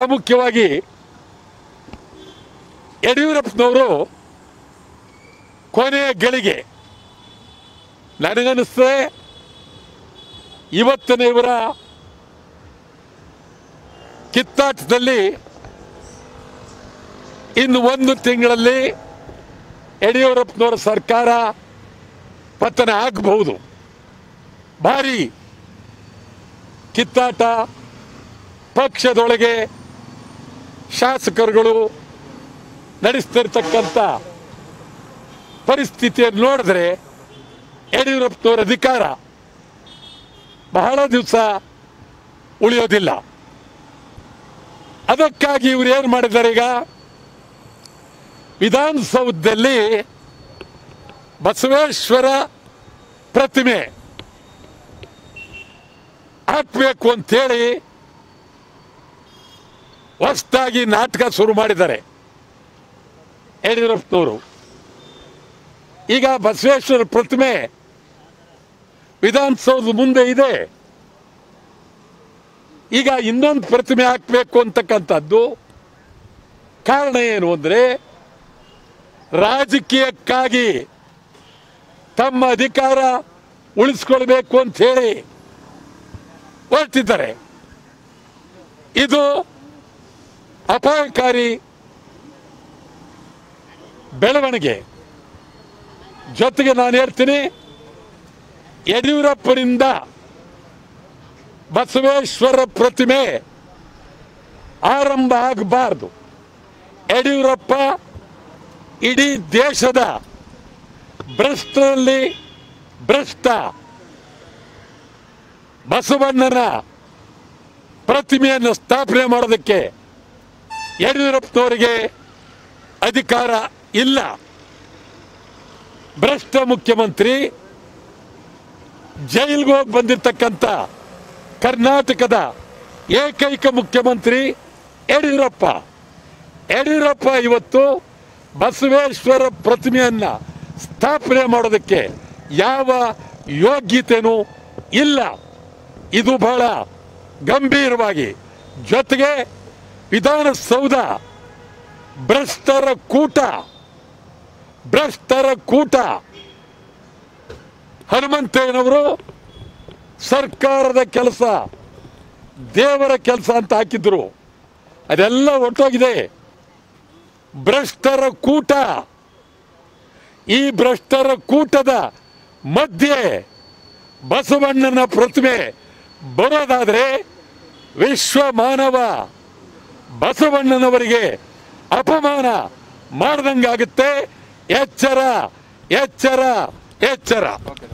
ಮುಖ್ಯವಾಗಿ ಯಡಿಯೂರಪ್ಪನವರು ಕೊನೆಯ ಗಳಿಗೆ ನನಗನ್ನಿಸ್ತದೆ ಇವತ್ತಿನ ಇವರ ಕಿತ್ತಾಟದಲ್ಲಿ ಇನ್ನು ಒಂದು ತಿಂಗಳಲ್ಲಿ ಯಡಿಯೂರಪ್ಪನವರ ಸರ್ಕಾರ ಪತನ ಆಗಬಹುದು ಭಾರಿ ಕಿತ್ತಾಟ ಪಕ್ಷದೊಳಗೆ ಶಾಸಕರುಗಳು ನಡೆಸ್ತಿರ್ತಕ್ಕಂಥ ಪರಿಸ್ಥಿತಿಯನ್ನು ನೋಡಿದ್ರೆ ಯಡಿಯೂರಪ್ಪನವರ ಅಧಿಕಾರ ಬಹಳ ದಿವಸ ಉಳಿಯೋದಿಲ್ಲ ಅದಕ್ಕಾಗಿ ಇವರು ಏನು ಮಾಡಿದ್ದಾರೆ ಈಗ ವಿಧಾನಸೌಧದಲ್ಲಿ ಬಸವೇಶ್ವರ ಪ್ರತಿಮೆ ಹಾಕಬೇಕು ಅಂತೇಳಿ ಹೊಸದಾಗಿ ನಾಟಕ ಶುರು ಮಾಡಿದ್ದಾರೆ ಯಡಿಯೂರಪ್ಪನವರು ಈಗ ಬಸವೇಶ್ವರ ಪ್ರತಿಮೆ ವಿಧಾನಸೌಧದ ಮುಂದೆ ಇದೆ ಈಗ ಇನ್ನೊಂದು ಪ್ರತಿಮೆ ಹಾಕಬೇಕು ಅಂತಕ್ಕಂಥದ್ದು ಕಾರಣ ಏನು ಅಂದರೆ ರಾಜಕೀಯಕ್ಕಾಗಿ ತಮ್ಮ ಅಧಿಕಾರ ಉಳಿಸ್ಕೊಳ್ಬೇಕು ಅಂತ ಹೇಳಿ ಹೊರಟಿದ್ದಾರೆ ಇದು ಅಪಾಯಕಾರಿ ಬೆಳವಣಿಗೆ ಜೊತೆಗೆ ನಾನು ಹೇಳ್ತೀನಿ ಯಡಿಯೂರಪ್ಪನಿಂದ ಬಸವೇಶ್ವರ ಪ್ರತಿಮೆ ಆರಂಭ ಆಗಬಾರ್ದು ಯಡಿಯೂರಪ್ಪ ಇಡೀ ದೇಶದ ಭ್ರಷ್ಟರಲ್ಲಿ ಭ್ರಷ್ಟ ಬಸವಣ್ಣನ ಪ್ರತಿಮೆಯನ್ನು ಸ್ಥಾಪನೆ ಮಾಡೋದಕ್ಕೆ ಯಡಿಯೂರಪ್ಪನವರಿಗೆ ಅಧಿಕಾರ ಇಲ್ಲ ಭ್ರಷ್ಟ ಮುಖ್ಯಮಂತ್ರಿ ಜೈಲಿಗೆ ಹೋಗಿ ಬಂದಿರತಕ್ಕಂಥ ಕರ್ನಾಟಕದ ಏಕೈಕ ಮುಖ್ಯಮಂತ್ರಿ ಯಡಿಯೂರಪ್ಪ ಯಡಿಯೂರಪ್ಪ ಇವತ್ತು ಬಸವೇಶ್ವರ ಪ್ರತಿಮೆಯನ್ನ ಸ್ಥಾಪನೆ ಮಾಡೋದಕ್ಕೆ ಯಾವ ಯೋಗ್ಯತೆನೂ ಇಲ್ಲ ಇದು ಬಹಳ ಗಂಭೀರವಾಗಿ ಜೊತೆಗೆ ವಿಧಾನಸೌಧ ಭ್ರಷ್ಟರ ಕೂಟ ಭ್ರಷ್ಟರ ಕೂಟ ಹನುಮಂತಯ್ಯನವರು ಸರ್ಕಾರದ ಕೆಲಸ ದೇವರ ಕೆಲಸ ಅಂತ ಹಾಕಿದ್ರು ಅದೆಲ್ಲ ಒಟ್ಟೋಗಿದೆ ಭ್ರಷ್ಟರ ಕೂಟ ಈ ಭ್ರಷ್ಟರ ಕೂಟದ ಮಧ್ಯೆ ಬಸವಣ್ಣನ ಪ್ರತಿಮೆ ಬರೋದಾದ್ರೆ ವಿಶ್ವ ಮಾನವ ಬಸವಣ್ಣನವರಿಗೆ ಅಪಮಾನ ಮಾಡ್ದಂಗಾಗುತ್ತೆ ಎಚ್ಚರ ಎಚ್ಚರ ಎಚ್ಚರ